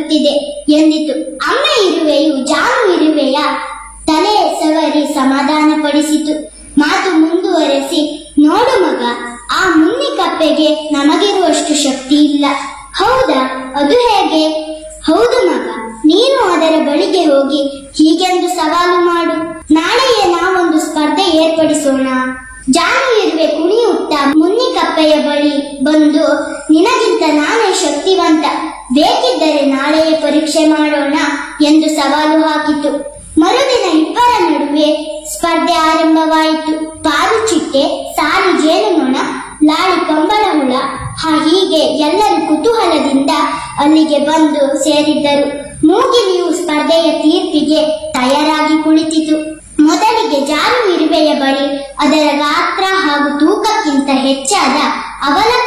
ಬರುತ್ತಿದೆ ಎಂದಿತು ಅಮ್ಮ ಇರುವೆಯು ಜಾನು ಇರುವೆಯ ತಲೆ ಸವರಿ ಸಮಾಧಾನಪಡಿಸಿತು ಮಾತು ಮುಂದುವರೆಸಿ ನೋಡು ಮಗ ಆ ಮುನ್ನಿ ಕಪ್ಪೆಗೆ ನಮಗಿರುವಷ್ಟು ಶಕ್ತಿ ಇಲ್ಲ ಹೌದಾ ಅದು ಹೇಗೆ ಹೌದು ಮಗ ನೀನು ಅದರ ಬಳಿಗೆ ಹೋಗಿ ಹೀಗೆಂದು ಸವಾಲು ಮಾಡು ನಾಳೆಯೇ ನಾವೊಂದು ಸ್ಪರ್ಧೆ ಏರ್ಪಡಿಸೋಣ ಜಾನು ಇರುವೆ ಕುಣಿಯುತ್ತಾ ಮುನ್ನಿ ಕಪ್ಪೆಯ ಬಳಿ ಬಂದು ನಿನಗಿಂತ ನಾನೇ ಶಕ್ತಿವಂತ ಬೇಕಿದ್ದರೆ ನಾಳೆಯೇ ಪರೀಕ್ಷೆ ಮಾಡೋಣ ಎಂದು ಸವಾಲು ಹಾಕಿತು ಮರುದಿನ ಇಬ್ಬರ ನಡುವೆ ಸ್ಪರ್ಧೆ ಆರಂಭವಾಯಿತು ಪಾರುಚಿಟ್ಟೆ ಸಾರಿ ಜೇನುನೊಣ ಲಾಳಿ ಕಂಬಳ ಹುಳ ಹಾ ಹೀಗೆ ಎಲ್ಲರೂ ಕುತೂಹಲದಿಂದ ಅಲ್ಲಿಗೆ ಬಂದು ಸೇರಿದ್ದರು ಮೂಗಿಲಿಯು ಸ್ಪರ್ಧೆಯ ತೀರ್ಪಿಗೆ ತಯಾರಾಗಿ ಕುಳಿತಿತು ಮೊದಲಿಗೆ ಜಾರು ಇರುವೆಯ ಬಳಿ ಅದರ ಗಾತ್ರ ಹಾಗೂ ತೂಕಕ್ಕಿಂತ ಹೆಚ್ಚಾದ ಅವಲಕ್ಕಿ